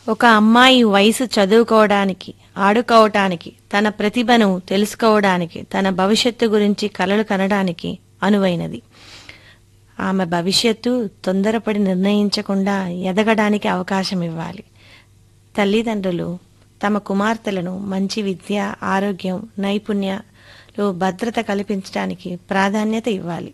ఒక అమ్మాయి వయసు చదువుకోవడానికి ఆడుకోవటానికి తన ప్రతిభను తెలుసుకోవడానికి తన భవిష్యత్తు గురించి కలలు కనడానికి అనువైనది ఆమె భవిష్యత్తు తొందరపడి నిర్ణయించకుండా ఎదగడానికి అవకాశం ఇవ్వాలి తల్లిదండ్రులు తమ కుమార్తెలను మంచి విద్య ఆరోగ్యం నైపుణ్యాలు భద్రత కల్పించడానికి ప్రాధాన్యత ఇవ్వాలి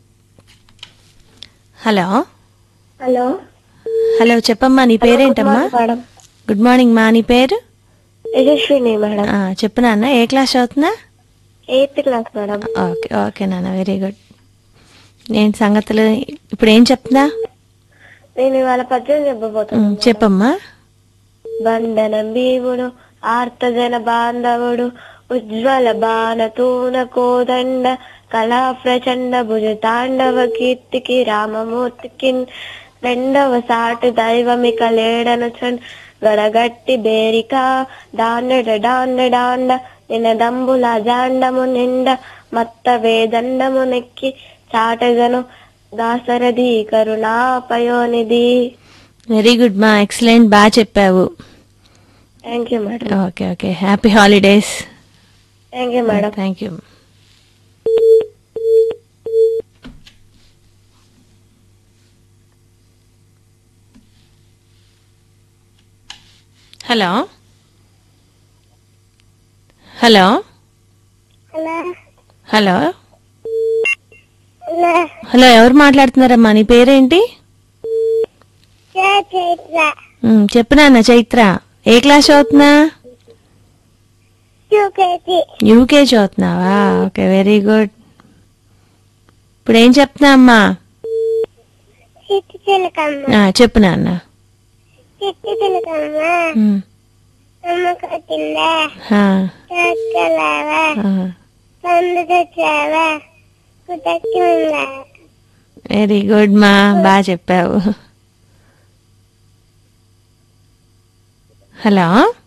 హలో హలో హలో చెప్పమ్మా నీ పేరేంటమ్మా మేడం గుడ్ మార్నింగ్ మా నీ పేరు యశస్విని మేడం ఆ, చెప్పు నాన్న ఏ క్లాస్ చదువుతున్నా eighth class madam okay okay నాన్న వెరీ గుడ్ నేను సంగతులు ఇప్పుడు ఏం చెప్తున్నా నేను ఇవాళ పద్యం చెప్పబోతున్నాను చెప్పమ్మా బండనం భీముడు ఆర్తజన బాంధవుడు ఉజ్వల బాణతూన కోదండ కళా ప్రచండ భుజ తాండవ కీర్తికి రామమూర్తికి రెండవ సాటి దైవమిక లేడను గడగట్టి బేరిక దాండెడ దాండ దాండ నినదంబుల జాండము నిండ మత్త వేదండము నెక్కి చాటగను దాసరథి కరుణాపయోనిధి వెరీ గుడ్ మా ఎక్సలెంట్ బాగా చెప్పావు thank you madam okay okay happy holidays thank you madam thank you hello hello hello hello ఎవరు మాట్లాడుతున్నారమ్మా నీ పేరేంటి ఉమ్, చెప్పు నాన్న చైత్ర ఏ క్లాస్ చదువుతున్నా యూకే చదువుతున్నావా ఓకే వెరీ గుడ్ ఇప్పుడు ఏం చెప్తున్నా అమ్మా చిట్టి చిలకమ్మ ఆ, చెప్పు నాన్న చిట్టి చిలకమ్మ ఉమ్, అమ్మ కొట్టిందా ఆ, చక్కలావా ఆ. పండు తెచ్చావా కుటక్కిందా వెరీ గుడ్ మా బాగా చెప్పావు హలో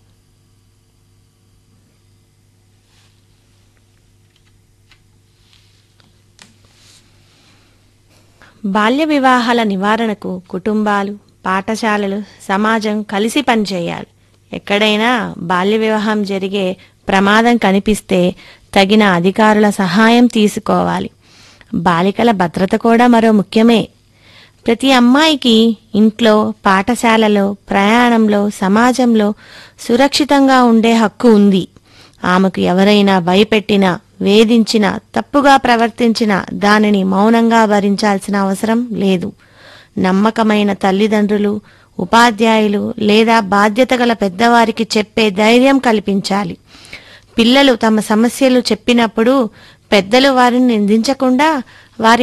బాల్య వివాహాల నివారణకు కుటుంబాలు పాఠశాలలు సమాజం కలిసి పనిచేయాలి ఎక్కడైనా బాల్య వివాహం జరిగే ప్రమాదం కనిపిస్తే తగిన అధికారుల సహాయం తీసుకోవాలి బాలికల భద్రత కూడా మరో ముఖ్యమే ప్రతి అమ్మాయికి ఇంట్లో పాఠశాలలో ప్రయాణంలో సమాజంలో సురక్షితంగా ఉండే హక్కు ఉంది ఆమెకు ఎవరైనా భయపెట్టినా వేధించినా తప్పుగా ప్రవర్తించినా దానిని మౌనంగా భరించాల్సిన అవసరం లేదు నమ్మకమైన తల్లిదండ్రులు ఉపాధ్యాయులు లేదా బాధ్యత గల పెద్దవారికి చెప్పే ధైర్యం కల్పించాలి పిల్లలు తమ సమస్యలు చెప్పినప్పుడు పెద్దలు వారిని నిందించకుండా వారి